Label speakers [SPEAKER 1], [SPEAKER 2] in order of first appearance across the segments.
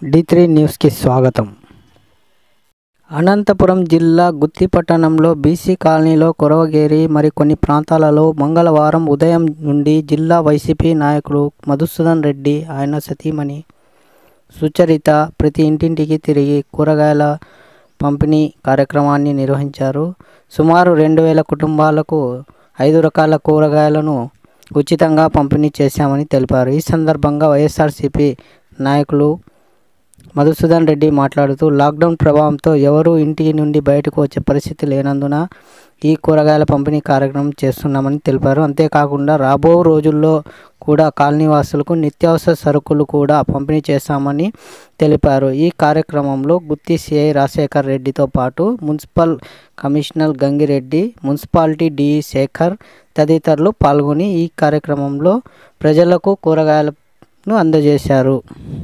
[SPEAKER 1] D three న్యూస్కి స్వాగతం అనంతపురం జిల్లా గుత్తి పట్టణంలో బీసీ కాలనీలో కొరవగేరి మరికొన్ని ప్రాంతాలలో మంగళవారం ఉదయం నుండి జిల్లా వైసీపీ నాయకుడు మధుసూదన్ రెడ్డి ఆయన సతీమణి సుచరిత ప్రతి ఇంటింటికి తిరిగి కూరగాయల పంపిణీ కార్యక్రమాన్ని నిర్వహించారు సుమారు రెండు వేల కుటుంబాలకు ఐదు రకాల కూరగాయలను ఉచితంగా పంపిణీ చేశామని తెలిపారు ఈ సందర్భంగా వైఎస్ఆర్సీపీ నాయకులు మధుసూదన్ రెడ్డి మాట్లాడుతూ లాక్డౌన్ ప్రభావంతో ఎవరూ ఇంటి నుండి బయటకు వచ్చే పరిస్థితి లేనందున ఈ కూరగాయల పంపిణీ కార్యక్రమం చేస్తున్నామని తెలిపారు అంతేకాకుండా రాబో రోజుల్లో కూడా కాలనీవాసులకు నిత్యావసర సరుకులు కూడా పంపిణీ చేస్తామని తెలిపారు ఈ కార్యక్రమంలో గుత్తి సిఐ రాజశేఖర్ రెడ్డితో పాటు municipal commissioner Gangireddy municipality DE Sekhar తదితరులు పాల్గొని ఈ కార్యక్రమంలో ప్రజలకు కూరగాయలను అందజేశారు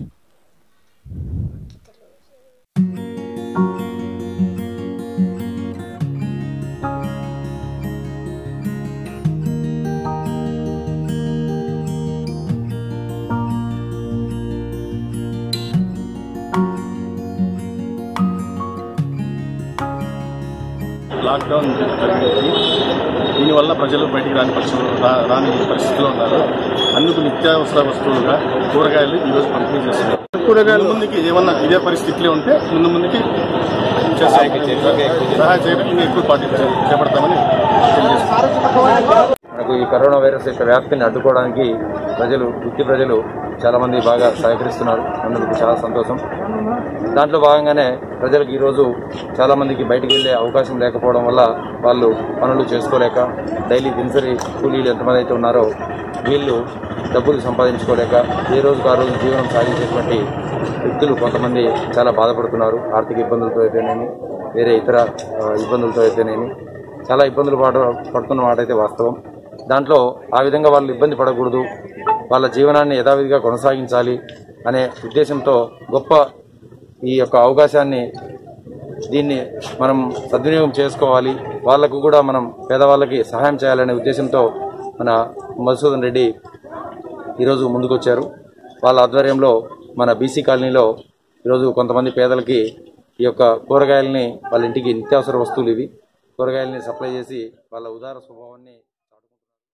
[SPEAKER 2] లాక్డౌన్ జరిగింది దీనివల్ల ప్రజలు బయటికి రాని పరిస్థితులు రా- రాని పరిస్థితిలో ఉన్నారు అందుకు నిత్యావసర వస్తువులుగా కూరగాయలు ఈరోజు పంపిణీ చేస్తున్నారు కూరగాయల ముందుకి ఏమన్నా ఇదే పరిస్థితిలో ఉంటే ముందు ముందుకి చేస్తాం. సహాయ చేయడం ఇంకా ఎక్కువ పార్టీ చేపడతామని తెలియజేస్తున్నాం
[SPEAKER 3] మనకు ఈ కరోనా వైరస్ యొక్క వ్యాప్తిని అడ్డుకోవడానికి ప్రజలు వృత్తి ప్రజలు చాలా మంది బాగా సహకరిస్తున్నారు అందుకు చాలా సంతోషం దాంట్లో భాగంగానే ప్రజలకు ఈరోజు చాలా మందికి బయటికి వెళ్లే అవకాశం లేకపోవడం వల్ల వాళ్ళు పనులు చేసుకోలేక డైలీ దినసరి కూలీలు ఎంతమంది అయితే ఉన్నారో వీళ్ళు డబ్బులు సంపాదించుకోలేక ఏ రోజుకు ఆ రోజు జీవనం సాగించేటువంటి వ్యక్తులు కొంతమంది చాలా బాధపడుతున్నారు ఆర్థిక ఇబ్బందులతో అయితేనేమి వేరే ఇతర ఆ, ఇబ్బందులతో అయితేనేమి చాలా ఇబ్బందులు పడ పడుతున్న మాట అయితే వాస్తవం దాంట్లో ఆ విధంగా వాళ్ళు ఇబ్బంది పడకూడదు వాళ్ళ జీవనాన్ని యథావిధిగా కొనసాగించాలి అనే ఉద్దేశంతో గొప్ప ఈ యొక్క అవకాశాన్ని దీన్ని మనం సద్వినియోగం చేసుకోవాలి వాళ్లకు కూడా మనం పేదవాళ్ళకి సహాయం చేయాలనే ఉద్దేశంతో మన మధుసూదన్ రెడ్డి ఈరోజు ముందుకొచ్చారు వాళ్ళ ఆధ్వర్యంలో మన బీసీ కాలనీలో ఈరోజు కొంతమంది పేదలకి ఈ యొక్క కూరగాయలని వాళ్ళ ఇంటికి నిత్యావసర వస్తువులు ఇవి కూరగాయలని సప్లై చేసి వాళ్ళ ఉదార స్వభావాన్ని